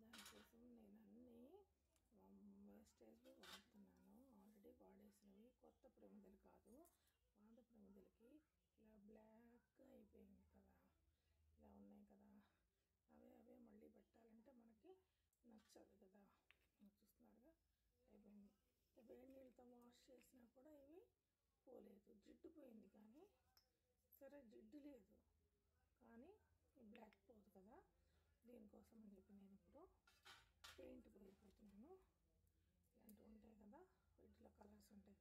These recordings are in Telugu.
దానికోసం నేను అన్నీ వేస్టేజ్వి వాడుతున్నాను ఆల్రెడీ వాడేసినవి కొత్త ప్రమిదలు కాదు పాత ప్రమిదలకి ఇలా బ్లాక్గా అయిపోయింది కదా ఇలా ఉన్నాయి కదా అవే అవే మళ్ళీ పెట్టాలంటే మనకి నచ్చదు కదా చూస్తున్నారుగా అయిపోయింది వేడి నీళ్ళతో వాష్ చేసినా కూడా ఇవి పోలేదు జిడ్డు పోయింది కానీ సరే జిడ్డు లేదు కానీ ఈ బ్లాక్ పోదు కదా దీనికోసం అని చెప్పి నేను ఇప్పుడు పెయింట్ పోయిపోతున్నాను ఇలాంటివి ఉంటాయి కదా వీటిలో కలర్స్ ఉంటాయి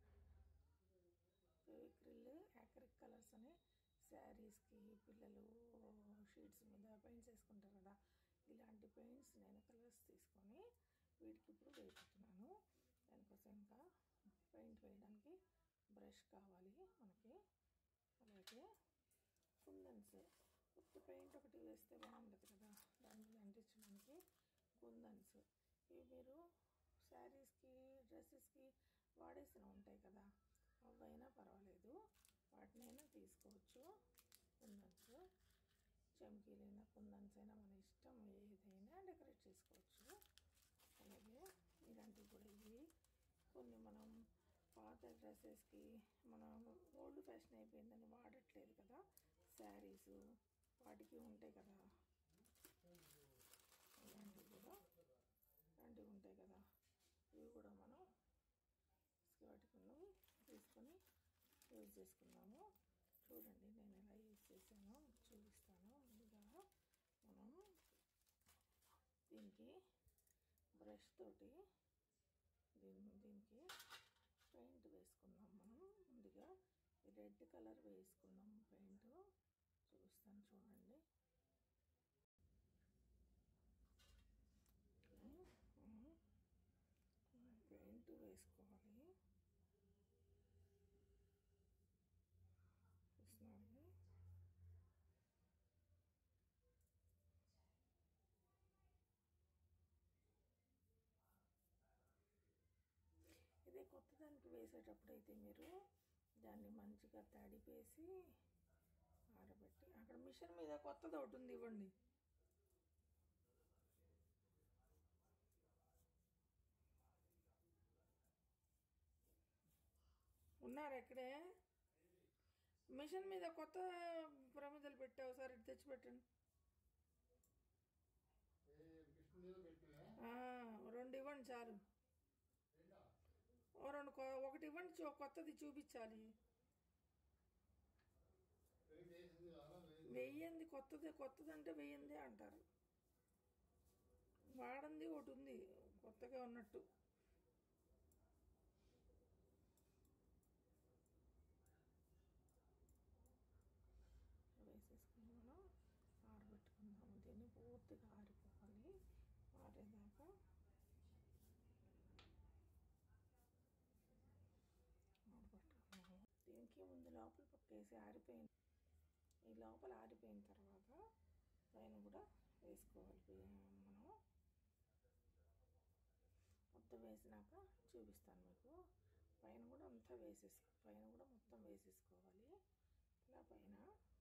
ఫెవిక్రిల్ యాక్రిక్ కలర్స్ అని శారీస్కి పిల్లలు షీట్స్ మీద పెయింట్స్ వేసుకుంటారు కదా ఇలాంటి పెయింట్స్ నేను కలర్స్ తీసుకొని వీటికి ఇప్పుడు వేయిపోతున్నాను దానికోసం ఇంకా పెయింట్ వేయడానికి బ్రష్ కావాలి మనకి అలాగే కుందన్స్ ఉత్తి పెయింట్ ఒకటి వేస్తే బాగుండదు కదా దాని మీద అంటించడానికి కుందన్స్ ఇవి మీరు శారీస్కి డ్రెస్సెస్కి వాడేసిన ఉంటాయి కదా అవైనా పర్వాలేదు వాటినైనా తీసుకోవచ్చు కుందన్స్ చమ్కీలైనా కుందన్స్ అయినా మన ఇష్టం ఏదైనా డెకరేట్ చేసుకోవచ్చు అలాగే ఇలాంటివి కూడా ఇవి కొన్ని మనం పాత డ్రెస్సెస్కి మనం ఓల్డ్ ఫ్యాషన్ అయిపోయిందని వాడట్లేదు కదా శారీస్ వాటికి ఉంటాయి కదా ఇలాంటివి కూడా ఇలాంటివి ఉంటాయి కదా ఇవి కూడా మనం వాటికి ఉన్నవి తీసుకొని యూజ్ చేసుకున్నాము చూడండి నేను ఎలా యూజ్ చేశానో చూపిస్తాను ముందుగా మనం దీనికి బ్రష్ తోటి దీని దీనికి పెయింట్ వేసుకున్నాం మనం ముందుగా రెడ్ కలర్ వేసుకున్నాం పెయింట్ చూపిస్తాను చూడండి పెయింట్ వేసుకోవాలి చూస్తున్నారు ఇదే కొత్త దానికి వేసేటప్పుడు అయితే మీరు దాన్ని మంచిగా తడిపేసి ఆరబెట్టి అక్కడ మిషన్ మీద కొత్తది ఒకటి ఉంది ఇవ్వండి ఉన్నారు ఎక్కడే మిషన్ మీద కొత్త ప్రమిదలు పెట్టావు సార్ ఇటు తెచ్చి పెట్టండి ఆ, రెండు ఇవ్వండి చాలు ఓ రెండు కొ- ఒకటి ఇవ్వండి చూ- కొత్తది చూపించాలి వెయ్యింది కొత్తది కొత్తది అంటే వెయ్యింది అంటారు వాడంది ఒకటి ఉంది కొత్తగా ఉన్నట్టు వేసేసుకుని మనం ఆరబెట్టుకుందాము దీన్ని పూర్తిగా ఆరిపోవాలి ఆరేదాకా ఆరబెట్టుకున్నాము దీనికి ముందు లోపల పక్క వేసి ఆరిపోయింది ఈ లోపల ఆరిపోయిన తర్వాత పైన కూడా వేసుకోవాలి మనం మొత్తం వేసినాక చూపిస్తాను మీకు పైన కూడా అంతా వేసేసుకో పైన కూడా మొత్తం వేసేసుకోవాలి ఇలా పైన